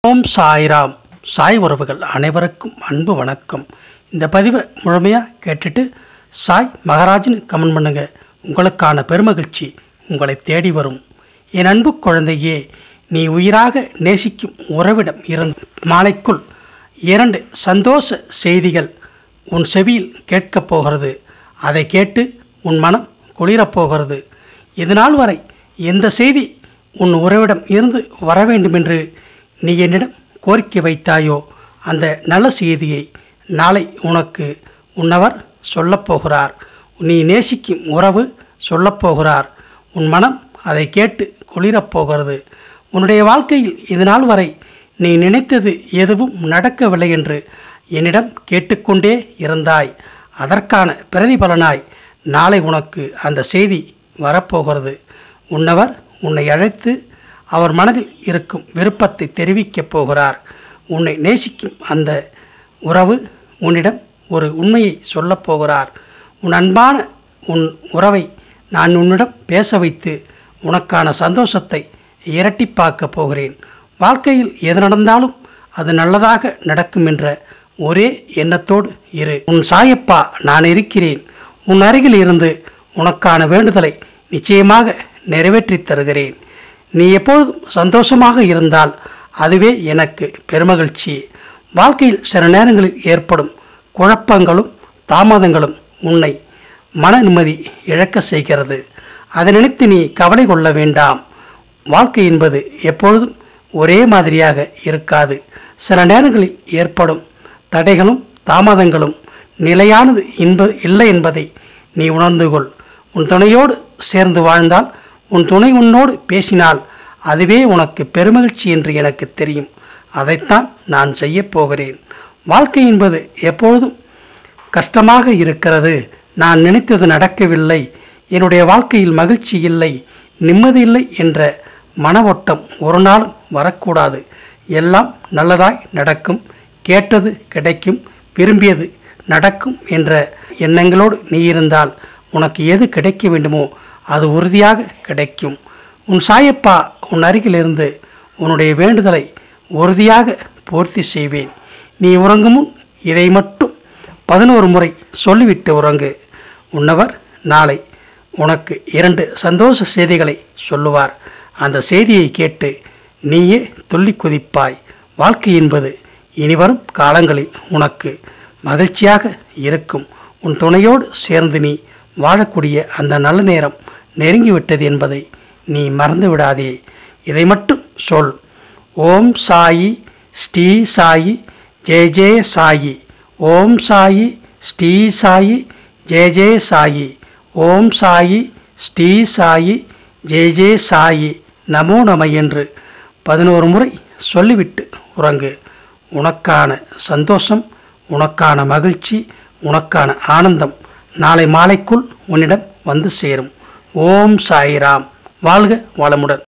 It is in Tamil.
ஓம் சாய்ராம் சாய் உறவுகள் அனைவருக்கும் அன்பு வணக்கம் இந்த பதிவை முழுமையாக கேட்டுட்டு சாய் மகாராஜ்னு கமெண்ட் பண்ணுங்க உங்களுக்கான பெருமகிழ்ச்சி உங்களை தேடி வரும் என் அன்பு குழந்தையே நீ உயிராக நேசிக்கும் உறவிடம் இருந்து மாலைக்குள் இரண்டு சந்தோஷ செய்திகள் உன் செவியில் கேட்கப் போகிறது அதை கேட்டு உன் மனம் குளிரப் போகிறது இதுநாள் வரை எந்த செய்தி உன் உறவிடம் இருந்து வர வேண்டுமென்று நீ என்னிடம் கோரிக்கை வைத்தாயோ அந்த நல்ல செய்தியை நாளை உனக்கு உன்னவர் சொல்லப்போகிறார் நீ நேசிக்கும் உறவு சொல்லப்போகிறார் உன் மனம் அதை கேட்டு குளிரப் போகிறது உன்னுடைய வாழ்க்கையில் இதுநாள் வரை நீ நினைத்தது எதுவும் நடக்கவில்லை என்று என்னிடம் கேட்டுக்கொண்டே இருந்தாய் அதற்கான பிரதிபலனாய் நாளை உனக்கு அந்த செய்தி வரப்போகிறது உன்னவர் உன்னை அழைத்து அவர் மனதில் இருக்கும் விருப்பத்தை தெரிவிக்கப் போகிறார் உன்னை நேசிக்கும் அந்த உறவு உன்னிடம் ஒரு உண்மையை சொல்லப் போகிறார் உன் அன்பான உன் உறவை நான் உன்னிடம் பேச வைத்து உனக்கான சந்தோஷத்தை இரட்டிப்பாக்கப் போகிறேன் வாழ்க்கையில் எது நடந்தாலும் அது நல்லதாக நடக்கும் என்ற ஒரே எண்ணத்தோடு இரு உன் சாயப்பா நான் இருக்கிறேன் உன் அருகில் இருந்து உனக்கான வேண்டுதலை நிச்சயமாக நிறைவேற்றித் தருகிறேன் நீ எப்பொழுதும் சந்தோஷமாக இருந்தால் அதுவே எனக்கு பெருமகிழ்ச்சி வாழ்க்கையில் சில நேரங்களில் ஏற்படும் குழப்பங்களும் தாமதங்களும் உன்னை மன நிம்மதி இழக்க செய்கிறது அதை நினைத்து நீ கவலை கொள்ள வேண்டாம் வாழ்க்கை என்பது எப்பொழுதும் ஒரே மாதிரியாக இருக்காது சில நேரங்களில் ஏற்படும் தடைகளும் தாமதங்களும் நிலையானது என்பது இல்லை என்பதை நீ உணர்ந்து கொள் உன் துணையோடு சேர்ந்து வாழ்ந்தால் உன் துணை உன்னோடு பேசினால் அதுவே உனக்கு பெருமகிழ்ச்சி என்று எனக்கு தெரியும் அதைத்தான் நான் செய்யப் போகிறேன் வாழ்க்கை என்பது எப்பொழுதும் கஷ்டமாக இருக்கிறது நான் நினைத்தது நடக்கவில்லை என்னுடைய வாழ்க்கையில் மகிழ்ச்சி இல்லை நிம்மதி இல்லை என்ற மன ஓட்டம் ஒரு நாளும் வரக்கூடாது எல்லாம் நல்லதாய் நடக்கும் கேட்டது கிடைக்கும் விரும்பியது நடக்கும் என்ற எண்ணங்களோடு நீ இருந்தால் உனக்கு எது கிடைக்க வேண்டுமோ அது உறுதியாக கிடைக்கும் உன் சாயப்பா உன் அருகிலிருந்து உன்னுடைய வேண்டுதலை உறுதியாக பூர்த்தி செய்வேன் நீ உறங்கும் முன் இதை மட்டும் பதினோரு முறை சொல்லிவிட்டு உறங்கு உன்னவர் நாளை உனக்கு இரண்டு சந்தோஷ செய்திகளை சொல்லுவார் அந்த செய்தியை கேட்டு நீயே துள்ளி குதிப்பாய் வாழ்க்கை என்பது இனிவரும் காலங்களில் உனக்கு மகிழ்ச்சியாக இருக்கும் உன் துணையோடு சேர்ந்து நீ வாழக்கூடிய அந்த நல்ல நேரம் நெருங்கிவிட்டது என்பதை நீ மறந்து விடாதே இதை மட்டும் சொல் ஓம் சாயி ஸ்ரீ சாயி ஜெய ஜெய சாயி ஓம் சாயி ஸ்ரீ சாயி ஜெய ஜெய சாயி ஓம் சாயி ஸ்ரீ சாயி ஜெய ஜெய சாயி நமோ நம என்று பதினோரு முறை சொல்லிவிட்டு உறங்கு உனக்கான சந்தோஷம் உனக்கான மகிழ்ச்சி உனக்கான ஆனந்தம் நாளை மாலைக்குள் உன்னிடம் வந்து சேரும் ஓம் சாய்ராம் வாழ்க வளமுடன்